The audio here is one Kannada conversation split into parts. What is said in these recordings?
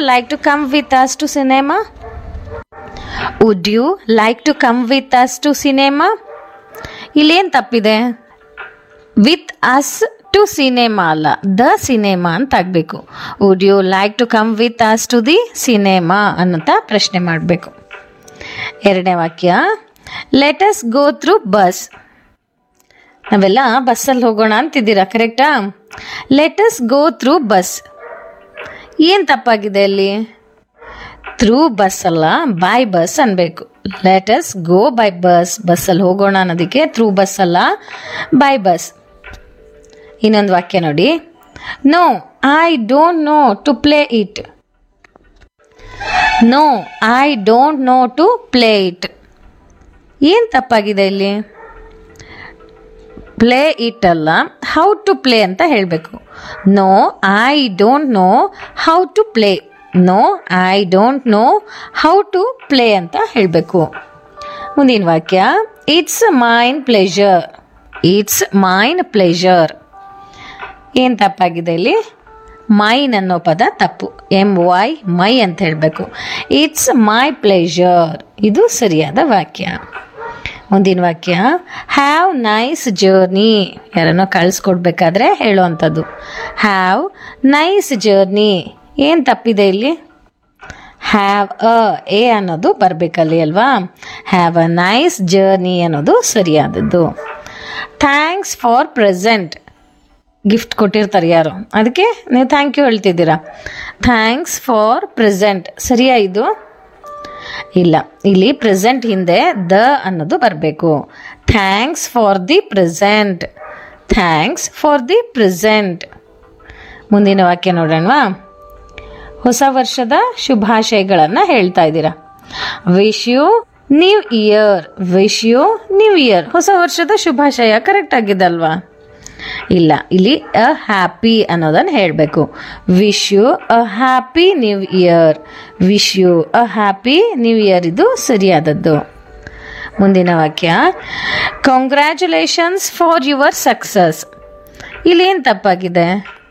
like to come with us to cinema would you like to come with us to cinema ಇಲ್ಲೇನು ತಪ್ಪಿದೆ ವಿತ್ ಅಸ್ ಟು ಸಿನೆಮಾ ಅಲ್ಲ ದ ಸಿನೆಮಾ ಅಂತ ಆಗಬೇಕು would you like to come with us to the cinema ಅನ್ನಂತ ಪ್ರಶ್ನೆ ಮಾಡಬೇಕು ಎರಡನೇ ವಾಕ್ಯ ಲೆಟಸ್ ಗೋ ಥ್ರೂ ಬಸ್ ನಾವೆಲ್ಲ ಬಸ್ಸಲ್ಲಿ ಹೋಗೋಣ ಅಂತಿದ್ದೀರಾ ಕರೆಕ್ಟಾ ಲೆಟಸ್ ಗೋ ಥ್ರೂ ಬಸ್ ಏನು ತಪ್ಪಾಗಿದೆ ಅಲ್ಲಿ ಥ್ರೂ ಬಸ್ ಅಲ್ಲ ಬೈ ಬಸ್ ಅನ್ಬೇಕು ಲೆಟಸ್ ಗೋ ಬೈ ಬಸ್ ಬಸ್ಸಲ್ಲಿ ಹೋಗೋಣ ಅನ್ನೋದಕ್ಕೆ ಥ್ರೂ ಬಸ್ ಅಲ್ಲ ಬೈ ಬಸ್ ಇನ್ನೊಂದು ವಾಕ್ಯ ನೋಡಿ no I don't know to play it no I don't know to play it ಏನು ತಪ್ಪಾಗಿದೆ ಇಲ್ಲಿ ಪ್ಲೇ ಇಟ್ ಅಲ್ಲ ಹೌ ಟು ಪ್ಲೇ ಅಂತ ಹೇಳಬೇಕು no I don't know how to play no I don't know how to play ಅಂತ ಹೇಳಬೇಕು ಮುಂದಿನ ವಾಕ್ಯ it's mine pleasure it's mine pleasure ಏನು ತಪ್ಪಾಗಿದೆ ಇಲ್ಲಿ ಮೈನ್ ಅನ್ನೋ ಪದ ತಪ್ಪು ಎಮ್ ವೈ ಮೈ ಅಂತ ಹೇಳಬೇಕು ಇಟ್ಸ್ ಮೈ ಪ್ಲೆಷರ್ ಇದು ಸರಿಯಾದ ವಾಕ್ಯ ಮುಂದಿನ ವಾಕ್ಯ ಹ್ಯಾವ್ ನೈಸ್ ಜರ್ನಿ ಯಾರನ್ನೋ ಕಳಿಸ್ಕೊಡ್ಬೇಕಾದ್ರೆ ಹೇಳುವಂಥದ್ದು ಹ್ಯಾವ್ ನೈಸ್ ಜರ್ನಿ ಏನು ತಪ್ಪಿದೆ ಇಲ್ಲಿ ಹ್ಯಾವ್ ಅ ಎ ಅನ್ನೋದು ಬರಬೇಕಲ್ಲಿ ಅಲ್ವಾ ಹ್ಯಾವ್ ಅ ನೈಸ್ ಜರ್ನಿ ಅನ್ನೋದು ಸರಿಯಾದದ್ದು ಥ್ಯಾಂಕ್ಸ್ ಫಾರ್ ಪ್ರೆಸೆಂಟ್ ಗಿಫ್ಟ್ ಕೊಟ್ಟಿರ್ತಾರೆ ಯಾರು ಅದಕ್ಕೆ ನೀವು ಥ್ಯಾಂಕ್ ಯು ಹೇಳ್ತಿದ್ದೀರಾ ಥ್ಯಾಂಕ್ಸ್ ಫಾರ್ ಪ್ರೆಸೆಂಟ್ ಸರಿಯಾ ಇದು ಇಲ್ಲ ಇಲ್ಲಿ ಪ್ರೆಸೆಂಟ್ ಹಿಂದೆ ದ ಅನ್ನೋದು ಬರಬೇಕು thanks for the present thanks for the present ಮುಂದಿನ ವಾಕ್ಯ ನೋಡೋಣವಾ ಹೊಸ ವರ್ಷದ ಶುಭಾಶಯಗಳನ್ನು ಹೇಳ್ತಾ ಇದ್ದೀರಾ wish you new year wish you new year ಹೊಸ ವರ್ಷದ ಶುಭಾಶಯ ಕರೆಕ್ಟ್ ಆಗಿದಲ್ವಾ ಇಲ್ಲ ಇಲ್ಲಿ ಅ ಹ್ಯಾಪಿ ಅನ್ನೋದನ್ನು ಹೇಳಬೇಕು wish you a happy new year wish you a happy new year ಇದು ಸರಿಯಾದದ್ದು ಮುಂದಿನ ವಾಕ್ಯ ಕಾಂಗ್ರ್ಯಾಚುಲೇಷನ್ಸ್ ಫಾರ್ ಯುವರ್ ಸಕ್ಸಸ್ ಇಲ್ಲೇನು ತಪ್ಪಾಗಿದೆ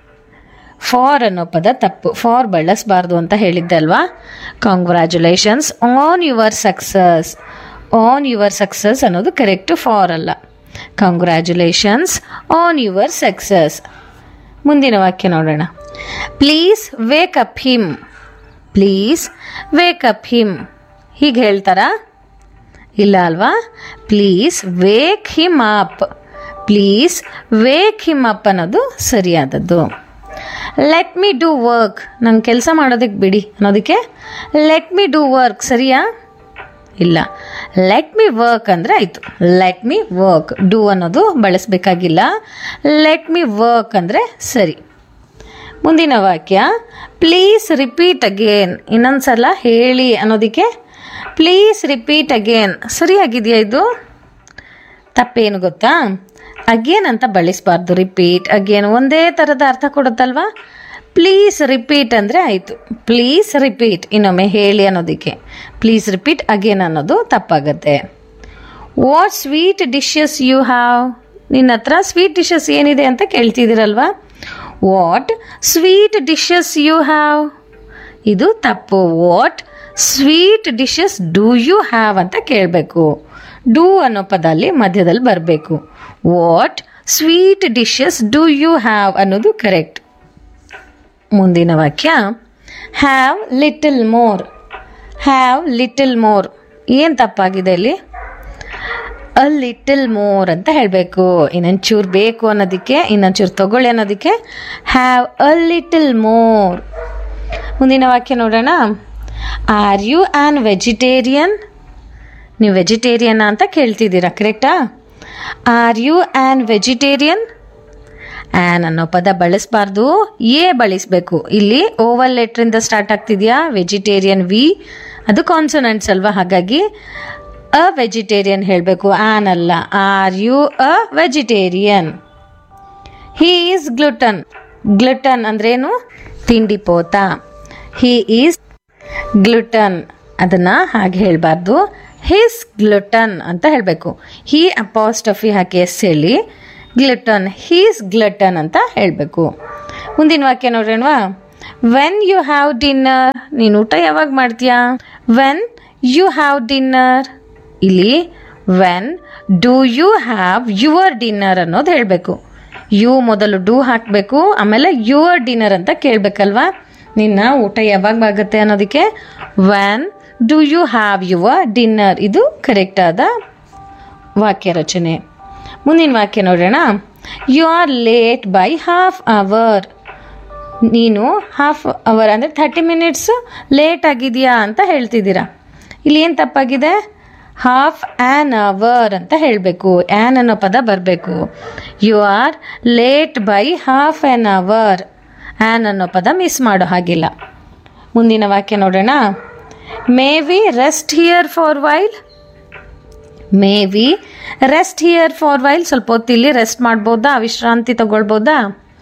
ಫಾರ್ ಅನ್ನೋ ಪದ ತಪ್ಪು ಫಾರ್ ಬಳಸಬಾರ್ದು ಅಂತ ಹೇಳಿದ್ದೆ ಅಲ್ವಾ congratulations on your success on your success ಅನ್ನೋದು ಕರೆಕ್ಟು ಫಾರ್ ಅಲ್ಲ ಕಾಂಗ್ರ್ಯಾಚುಲೇಷನ್ಸ್ ಆನ್ ಯುವರ್ ಸಕ್ಸಸ್ ಮುಂದಿನ ವಾಕ್ಯ ನೋಡೋಣ please wake up him please wake up him ಹೀಗೆ ಹೇಳ್ತಾರಾ ಇಲ್ಲ ಅಲ್ವಾ please wake him up please wake him up ಅನ್ನೋದು ಸರಿಯಾದದ್ದು ಲೆಟ್ ಮಿ ಡೂ ವರ್ಕ್ ನಂಗೆ ಕೆಲಸ ಮಾಡೋದಕ್ಕೆ ಬಿಡಿ ಅನ್ನೋದಕ್ಕೆ ಲೆಟ್ ಮಿ ಡೂ ವರ್ಕ್ ಸರಿಯಾ ಇಲ್ಲ ಲೆಟ್ ಮಿ ವರ್ಕ್ ಅಂದರೆ ಆಯಿತು ಲೆಟ್ ಮಿ ವರ್ಕ್ ಡೂ ಅನ್ನೋದು ಬಳಸಬೇಕಾಗಿಲ್ಲ ಲೆಟ್ ಮಿ ವರ್ಕ್ ಅಂದರೆ ಸರಿ ಮುಂದಿನ ವಾಕ್ಯ ಪ್ಲೀಸ್ ರಿಪೀಟ್ ಅಗೇನ್ ಇನ್ನೊಂದು ಸಲ ಹೇಳಿ ಅನ್ನೋದಕ್ಕೆ ಪ್ಲೀಸ್ ರಿಪೀಟ್ ಅಗೇನ್ ಸರಿಯಾಗಿದೆಯಾ ಇದು ತಪ್ಪೇನು ಗೊತ್ತಾ ಅಗೇನ್ ಅಂತ ಬಳಸಬಾರ್ದು ರಿಪೀಟ್ ಅಗೇನ್ ಒಂದೇ ಥರದ ಅರ್ಥ ಕೊಡುತ್ತಲ್ವಾ ಪ್ಲೀಸ್ ರಿಪೀಟ್ ಅಂದರೆ ಆಯಿತು ಪ್ಲೀಸ್ ರಿಪೀಟ್ ಇನ್ನೊಮ್ಮೆ ಹೇಳಿ ಅನ್ನೋದಕ್ಕೆ ಪ್ಲೀಸ್ ರಿಪೀಟ್ ಅಗೇನ್ ಅನ್ನೋದು ತಪ್ಪಾಗತ್ತೆ what sweet dishes you have ನಿನ್ನ ಹತ್ರ ಸ್ವೀಟ್ ಡಿಶಸ್ ಏನಿದೆ ಅಂತ ಕೇಳ್ತಿದ್ದೀರಲ್ವಾ what sweet dishes you have ಇದು ತಪ್ಪು what sweet dishes do you have ಅಂತ ಕೇಳಬೇಕು ಡೂ ಅನ್ನೋ ಪದ ಅಲ್ಲಿ ಮಧ್ಯದಲ್ಲಿ ಬರಬೇಕು what sweet dishes do you have ಅನ್ನೋದು ಕರೆಕ್ಟ್ ಮುಂದಿನ ವಾಕ್ಯ have little more have little more ಏನು ತಪ್ಪಾಗಿದೆ ಇಲ್ಲಿ ಅ ಲಿಟಲ್ ಮೋರ್ ಅಂತ ಹೇಳಬೇಕು ಇನ್ನೊಂಚೂರು ಬೇಕು ಅನ್ನೋದಕ್ಕೆ ಇನ್ನೊಂಚೂರು ತಗೊಳ್ಳಿ ಅನ್ನೋದಕ್ಕೆ ಹ್ಯಾವ್ ಅ ಲಿಟಲ್ ಮೋರ್ ಮುಂದಿನ ವಾಕ್ಯ ನೋಡೋಣ ಆರ್ ಯು ಆ್ಯನ್ ವೆಜಿಟೇರಿಯನ್ ನೀವು ವೆಜಿಟೇರಿಯನ್ ಅಂತ ಕೇಳ್ತಿದ್ದೀರಾ ಕರೆಕ್ಟಾ are you an vegetarian an ಅನ್ನೋ ಪದ ಬಳಸಬಾರ್ದು ಎ ಬಳಸಬೇಕು ಇಲ್ಲಿ ಓವಲ್ ಲೆಟ್ರಿಂದ ಸ್ಟಾರ್ಟ್ ಆಗ್ತಿದೆಯಾ ವೆಜಿಟೇರಿಯನ್ ವಿ ಅದು ಕಾನ್ಸೊನೆಂಟ್ಸ್ ಅಲ್ವಾ ಹಾಗಾಗಿ ಅ ವೆಜಿಟೇರಿಯನ್ ಹೇಳಬೇಕು ಆನ್ ಅಲ್ಲ are you a vegetarian he is glutton glutton ಅಂದ್ರೇನು ತಿಂಡಿ ಪೋತ ಹೀ ಈಸ್ ಗ್ಲುಟನ್ ಅದನ್ನ ಹಾಗೆ ಹೇಳಬಾರ್ದು ಹಿಸ್ ಗ್ಲುಟನ್ ಅಂತ ಹೇಳಬೇಕು ಹಿ ಅಪಾಸ್ಟಫಿ ಹಾಕಿ ಎಸ್ ಹೇಳಿ ಗ್ಲುಟನ್ ಹೀಸ್ ಗ್ಲಟನ್ ಅಂತ ಹೇಳಬೇಕು ಮುಂದಿನ ವಾಕ್ಯ ನೋಡ್ರೇಣ್ವಾ ವೆನ್ ಯು ಹ್ಯಾವ್ ಡಿನ್ನರ್ ನೀನು ಊಟ ಯಾವಾಗ ಮಾಡ್ತೀಯಾ ವೆನ್ ಯು ಹ್ಯಾವ್ ಡಿನ್ನರ್ ಇಲ್ಲಿ when do you have your dinner ಅನ್ನೋದು ಹೇಳಬೇಕು ಯು ಮೊದಲು ಡೂ ಹಾಕಬೇಕು ಆಮೇಲೆ ಯುವರ್ ಡಿನ್ನರ್ ಅಂತ ಕೇಳಬೇಕಲ್ವಾ ನಿನ್ನ ಊಟ ಯಾವಾಗ ಆಗುತ್ತೆ ಅನ್ನೋದಕ್ಕೆ when do you have your dinner ಇದು ಕರೆಕ್ಟ್ ಆದ ವಾಕ್ಯ ರಚನೆ ಮುಂದಿನ ವಾಕ್ಯ ನೋಡೋಣ you are late by half hour ನೀನು ಹಾಫ್ ಅವರ್ ಅಂದರೆ ಥರ್ಟಿ ಮಿನಿಟ್ಸ್ ಲೇಟ್ ಆಗಿದೆಯಾ ಅಂತ ಹೇಳ್ತಿದ್ದೀರಾ ಇಲ್ಲಿ ಏನು ತಪ್ಪಾಗಿದೆ ಹಾಫ್ ಆ್ಯನ್ ಅವರ್ ಅಂತ ಹೇಳಬೇಕು ಆ್ಯನ್ ಅನ್ನೋ ಪದ ಬರಬೇಕು you are late by half an hour an ಅನ್ನೋ ಪದ ಮಿಸ್ ಮಾಡೋ ಹಾಗಿಲ್ಲ ಮುಂದಿನ ವಾಕ್ಯ ನೋಡೋಣ may we rest here for while may we rest here for while ಸ್ವಲ್ಪ ಹೊತ್ತಿಲ್ಲಿ ರೆಸ್ಟ್ ಮಾಡ್ಬೋದಾ ವಿಶ್ರಾಂತಿ ತಗೊಳ್ಬೋದಾ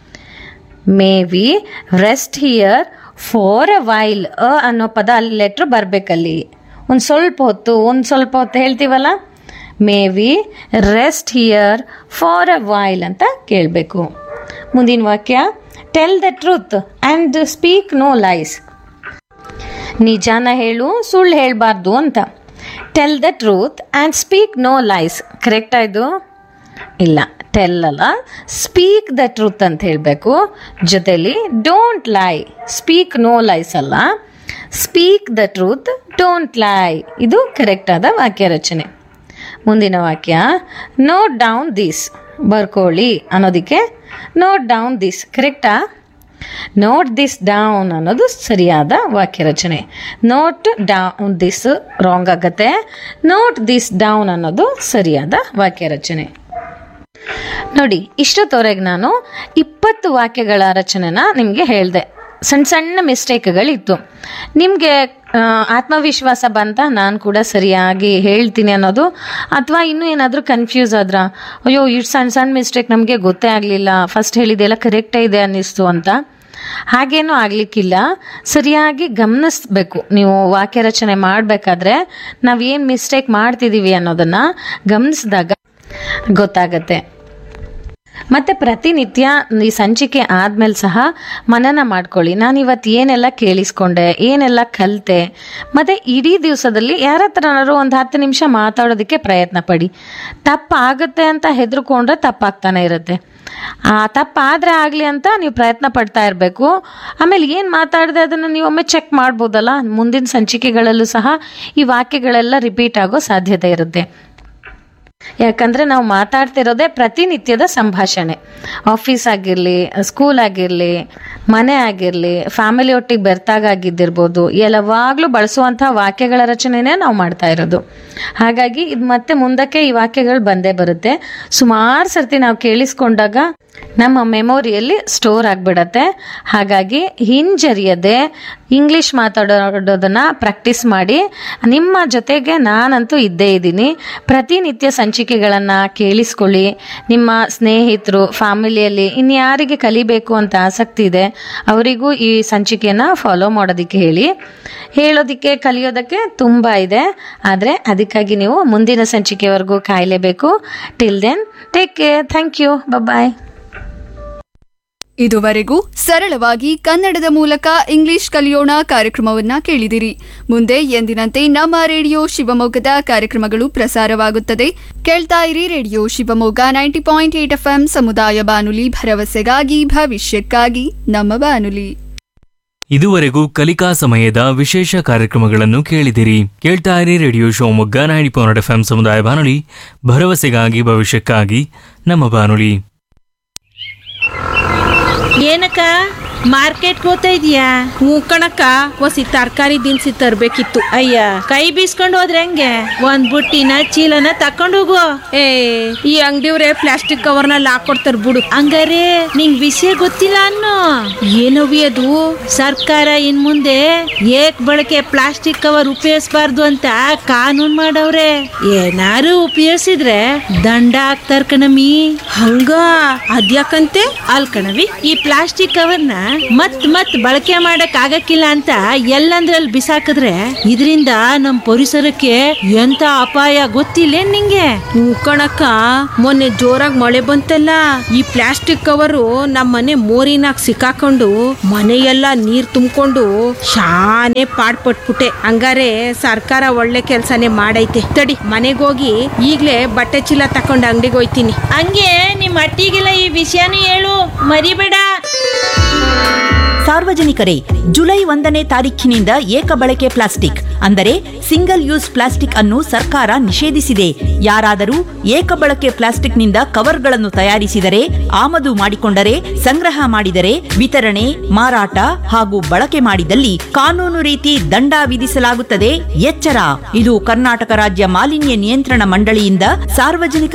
may we rest here for a while a ಅನ್ನೋ ಪದ ಅಲ್ಲಿ ಲೆಟ್ರ್ ಬರಬೇಕಲ್ಲಿ ಒಂದು ಸ್ವಲ್ಪ ಹೊತ್ತು ಒಂದು ಸ್ವಲ್ಪ ಹೊತ್ತು ಹೇಳ್ತೀವಲ್ಲ may we rest here for a while ಅಂತ ಕೇಳಬೇಕು ಮುಂದಿನ ವಾಕ್ಯ tell the truth and speak no lies ನಿಜಾನ ಹೇಳು ಸುಳ್ಳು ಹೇಳಬಾರ್ದು ಅಂತ tell the truth and speak no lies ಕರೆಕ್ಟಾ ಇದು ಇಲ್ಲ ಟೆಲ್ ಅಲ್ಲ ಸ್ಪೀಕ್ ದ ಟ್ರೂತ್ ಅಂತ ಹೇಳಬೇಕು ಜೊತೆಲಿ don't lie speak no lies ಅಲ್ಲ speak the truth don't lie ಇದು ಕರೆಕ್ಟ್ ಆದ ವಾಕ್ಯ ರಚನೆ ಮುಂದಿನ ವಾಕ್ಯ ನೋಟ್ ಡೌನ್ ದಿಸ್ ಬರ್ಕೊಳ್ಳಿ ಅನ್ನೋದಕ್ಕೆ ನೋಟ್ ಡೌನ್ ದಿಸ್ ಕರೆಕ್ಟಾ ನೋಟ್ ದಿಸ್ ಡೌನ್ ಅನ್ನೋದು ಸರಿಯಾದ ವಾಕ್ಯ ರಚನೆ ನೋಟ್ ಡೌನ್ ದಿಸ್ ರಾಂಗ್ ಆಗತ್ತೆ ನೋಟ್ ದಿಸ್ ಡೌನ್ ಅನ್ನೋದು ಸರಿಯಾದ ವಾಕ್ಯ ರಚನೆ ನೋಡಿ ಇಷ್ಟೊತ್ತವರೆಗೆ ನಾನು ಇಪ್ಪತ್ತು ವಾಕ್ಯಗಳ ರಚನೆನ ನಿಮಗೆ ಹೇಳಿದೆ ಸಣ್ಣ ಸಣ್ಣ ಮಿಸ್ಟೇಕ್ಗಳಿತ್ತು ನಿಮಗೆ ಆತ್ಮವಿಶ್ವಾಸ ಬಂತ ನಾನು ಕೂಡ ಸರಿಯಾಗಿ ಹೇಳ್ತೀನಿ ಅನ್ನೋದು ಅಥವಾ ಇನ್ನೂ ಏನಾದರೂ ಕನ್ಫ್ಯೂಸ್ ಆದ್ರ ಅಯ್ಯೋ ಇಷ್ಟು ಸಣ್ಣ ಸಣ್ಣ ಮಿಸ್ಟೇಕ್ ನಮಗೆ ಗೊತ್ತೇ ಆಗಲಿಲ್ಲ ಫಸ್ಟ್ ಹೇಳಿದೆಲ್ಲ ಕರೆಕ್ಟೇ ಇದೆ ಅನ್ನಿಸ್ತು ಅಂತ ಹಾಗೇನೂ ಆಗಲಿಕ್ಕಿಲ್ಲ ಸರಿಯಾಗಿ ಗಮನಿಸ್ಬೇಕು ನೀವು ವಾಕ್ಯ ರಚನೆ ಮಾಡಬೇಕಾದ್ರೆ ನಾವೇನು ಮಿಸ್ಟೇಕ್ ಮಾಡ್ತಿದ್ದೀವಿ ಅನ್ನೋದನ್ನು ಗಮನಿಸಿದಾಗ ಗೊತ್ತಾಗತ್ತೆ ಮತ್ತೆ ಪ್ರತಿನಿತ್ಯ ಈ ಸಂಚಿಕೆ ಆದ್ಮೇಲೆ ಸಹ ಮನನ ಮಾಡ್ಕೊಳ್ಳಿ ನಾನು ಇವತ್ತು ಏನೆಲ್ಲ ಕೇಳಿಸ್ಕೊಂಡೆ ಏನೆಲ್ಲ ಕಲಿತೆ ಮತ್ತೆ ಇಡೀ ದಿವಸದಲ್ಲಿ ಯಾರ ಹತ್ರನಾದ್ರು ಒಂದು ಹತ್ತು ನಿಮಿಷ ಮಾತಾಡೋದಕ್ಕೆ ಪ್ರಯತ್ನ ಪಡಿ ತಪ್ಪಾಗುತ್ತೆ ಅಂತ ಹೆದರ್ಕೊಂಡ್ರೆ ತಪ್ಪಾಗ್ತಾನೆ ಇರುತ್ತೆ ಆ ತಪ್ಪಾದ್ರೆ ಆಗಲಿ ಅಂತ ನೀವು ಪ್ರಯತ್ನ ಪಡ್ತಾ ಇರಬೇಕು ಆಮೇಲೆ ಏನು ಮಾತಾಡಿದೆ ಅದನ್ನು ನೀವು ಒಮ್ಮೆ ಚೆಕ್ ಮಾಡ್ಬೋದಲ್ಲ ಮುಂದಿನ ಸಂಚಿಕೆಗಳಲ್ಲೂ ಸಹ ಈ ವಾಕ್ಯಗಳೆಲ್ಲ ರಿಪೀಟ್ ಆಗೋ ಸಾಧ್ಯತೆ ಇರುತ್ತೆ ಯಾಕಂದ್ರೆ ನಾವು ಮಾತಾಡ್ತಿರೋದೇ ಪ್ರತಿನಿತ್ಯದ ಸಂಭಾಷಣೆ ಆಫೀಸ್ ಆಗಿರಲಿ ಸ್ಕೂಲ್ ಆಗಿರಲಿ ಮನೆ ಆಗಿರಲಿ ಫ್ಯಾಮಿಲಿ ಒಟ್ಟಿಗೆ ಬೆರ್ತಾಗ ಆಗಿದ್ದಿರ್ಬೋದು ಯಾವಾಗಲೂ ಬಳಸುವಂತಹ ವಾಕ್ಯಗಳ ರಚನೆನೇ ನಾವು ಮಾಡ್ತಾ ಇರೋದು ಹಾಗಾಗಿ ಇದು ಮತ್ತೆ ಮುಂದಕ್ಕೆ ಈ ವಾಕ್ಯಗಳು ಬಂದೇ ಬರುತ್ತೆ ಸುಮಾರು ಸರ್ತಿ ನಾವು ಕೇಳಿಸ್ಕೊಂಡಾಗ ನಮ್ಮ ಮೆಮೊರಿಯಲ್ಲಿ ಸ್ಟೋರ್ ಆಗಿಬಿಡತ್ತೆ ಹಾಗಾಗಿ ಹಿಂಜರಿಯದೆ ಇಂಗ್ಲಿಷ್ ಮಾತಾಡೋದನ್ನ ಪ್ರಾಕ್ಟೀಸ್ ಮಾಡಿ ನಿಮ್ಮ ಜೊತೆಗೆ ನಾನಂತೂ ಇದ್ದೇ ಇದ್ದೀನಿ ಪ್ರತಿನಿತ್ಯ ಸಂಚಿಕೆಗಳನ್ನು ಕೇಳಿಸ್ಕೊಳ್ಳಿ ನಿಮ್ಮ ಸ್ನೇಹಿತರು ಫ್ಯಾಮಿಲಿಯಲ್ಲಿ ಇನ್ಯಾರಿಗೆ ಕಲಿಬೇಕು ಅಂತ ಆಸಕ್ತಿ ಇದೆ ಅವರಿಗೂ ಈ ಸಂಚಿಕೆಯನ್ನು ಫಾಲೋ ಮಾಡೋದಕ್ಕೆ ಹೇಳಿ ಹೇಳೋದಕ್ಕೆ ಕಲಿಯೋದಕ್ಕೆ ತುಂಬ ಇದೆ ಆದರೆ ಅದಕ್ಕಾಗಿ ನೀವು ಮುಂದಿನ ಸಂಚಿಕೆವರೆಗೂ ಕಾಯಲೇಬೇಕು till then take care thank you bye ಇದುವರೆಗೂ ಸರಳವಾಗಿ ಕನ್ನಡದ ಮೂಲಕ ಇಂಗ್ಲಿಷ್ ಕಲಿಯೋಣ ಕಾರ್ಯಕ್ರಮವನ್ನ ಕೇಳಿದಿರಿ ಮುಂದೆ ಎಂದಿನಂತೆ ನಮ್ಮ ರೇಡಿಯೋ ಶಿವಮೊಗ್ಗದ ಕಾರ್ಯಕ್ರಮಗಳು ಪ್ರಸಾರವಾಗುತ್ತದೆ ಕೇಳ್ತಾ ಇರಿ radio Shivamogga ninety point eight F ಸಮುದಾಯ ಬಾನುಲಿ ಭರವಸೆಗಾಗಿ ಭವಿಷ್ಯಕ್ಕಾಗಿ ನಮ್ಮ ಬಾನುಲಿ ಇದುವರೆಗೂ ಕಲಿಕಾ ಸಮಯದ ವಿಶೇಷ ಕಾರ್ಯಕ್ರಮಗಳನ್ನು ಕೇಳಿದಿರಿ ಕೇಳ್ತಾ ಇರಿ radio Shivamogga ninety point F ಸಮುದಾಯ ಬಾನುಲಿ ಭರವಸೆಗಾಗಿ ಭವಿಷ್ಯಕ್ಕಾಗಿ ನಮ್ಮ ಬಾನುಲಿ ಏನಕ್ಕ ಮಾರ್ಕೆಟ್ಗೆ ಹೋಗ್ತಾ ಇದೀಯಾ ಹ್ಞೂ ಕಣಕ್ಕ ಒಸಿ ತರಕಾರಿ ದಿನಸಿ ತರ್ಬೇಕಿತ್ತು ಅಯ್ಯ ಕೈ ಬೀಸ್ಕೊಂಡು ಹೋದ್ರೆ ಹೆಂಗೆ ಒಂದ್ ಬುಟ್ಟಿನ ಚೀಲನ ತಕೊಂಡು ಹೋಗು ಏ ಈ ಅಂಗಡಿಯವ್ರೆ ಪ್ಲಾಸ್ಟಿಕ್ ಕವರ್ನಲ್ಲಿ ಹಾಕೊಡ್ತಾರ ಬಿಡು ಹಂಗಾರೆ ನಿಂಗ್ ವಿಷಯ ಗೊತ್ತಿಲ್ಲ ಅನ್ನೋ ಏನವಿ ಅದು ಸರ್ಕಾರ ಇನ್ ಮುಂದೆ ಏಕ್ ಬಳಕೆ ಪ್ಲಾಸ್ಟಿಕ್ ಕವರ್ ಉಪಯೋಗಿಸಬಾರ್ದು ಅಂತ ಕಾನೂನ್ ಮಾಡವ್ರೆ ಏನಾರು ಉಪಯೋಗಿಸಿದ್ರೆ ದಂಡ ಹಾಕ್ತಾರ ಕಣಮಿ ಹಂಗ ಅದ್ಯಾಕಂತೆ ಅಲ್ ಕಣವಿ ಈ ಪ್ಲಾಸ್ಟಿಕ್ ಕವರ್ನ ಮತ್ ಮತ್ ಬಳಕೆ ಮಾಡಕ್ ಆಗಕ್ಕಿಲ್ಲ ಅಂತ ಎಲ್ಲಂದ್ರಲ್ಲಿ ಬಿಸಾಕಿದ್ರೆ ಇದರಿಂದ ನಮ್ ಪರಿಸರಕ್ಕೆ ಎಂತ ಅಪಾಯ ಗೊತ್ತಿಲ್ಲ ನಿಂಗೆ ಕಣಕ್ಕ ಮೊನ್ನೆ ಜೋರಾಗಿ ಮಳೆ ಬಂತಲ್ಲ ಈ ಪ್ಲಾಸ್ಟಿಕ್ ಕವರು ನಮ್ಮ ಮನೆ ಮೋರಿನಾಗ ಸಿಕ್ಕಾಕೊಂಡು ಮನೆಯೆಲ್ಲ ನೀರ್ ತುಂಬಿಕೊಂಡು ಶಾನೆ ಪಾಡ್ಪಟ್ಬಿಟ್ಟೆ ಹಂಗಾರೆ ಸರ್ಕಾರ ಒಳ್ಳೆ ಕೆಲ್ಸನೇ ಮಾಡೈತೆ ತಡಿ ಮನೆಗೋಗಿ ಈಗ್ಲೇ ಬಟ್ಟೆ ಚೀಲ ತಕೊಂಡು ಅಂಗಡಿಗೆ ಹೋಯ್ತೀನಿ ಹಂಗೆ ನಿಮ್ ಅಟ್ಟಿಗೆಲ್ಲ ಈ ವಿಷಯನೂ ಹೇಳು ಮರಿಬೇಡ ಸಾರ್ವಜನಿಕರೇ ಜುಲೈ ಒಂದನೇ ತಾರೀಖಿನಿಂದ ಏಕ ಬಳಕೆ ಪ್ಲಾಸ್ಟಿಕ್ ಅಂದರೆ ಸಿಂಗಲ್ ಯೂಸ್ ಪ್ಲಾಸ್ಟಿಕ್ ಅನ್ನು ಸರ್ಕಾರ ನಿಷೇಧಿಸಿದೆ ಯಾರಾದರೂ ಏಕ ಬಳಕೆ ಪ್ಲಾಸ್ಟಿಕ್ನಿಂದ ಕವರ್ಗಳನ್ನು ತಯಾರಿಸಿದರೆ ಆಮದು ಮಾಡಿಕೊಂಡರೆ ಸಂಗ್ರಹ ಮಾಡಿದರೆ ವಿತರಣೆ ಮಾರಾಟ ಹಾಗೂ ಬಳಕೆ ಮಾಡಿದಲ್ಲಿ ಕಾನೂನು ರೀತಿ ದಂಡ ವಿಧಿಸಲಾಗುತ್ತದೆ ಎಚ್ಚರ ಇದು ಕರ್ನಾಟಕ ರಾಜ್ಯ ಮಾಲಿನ್ಯ ನಿಯಂತ್ರಣ ಮಂಡಳಿಯಿಂದ ಸಾರ್ವಜನಿಕ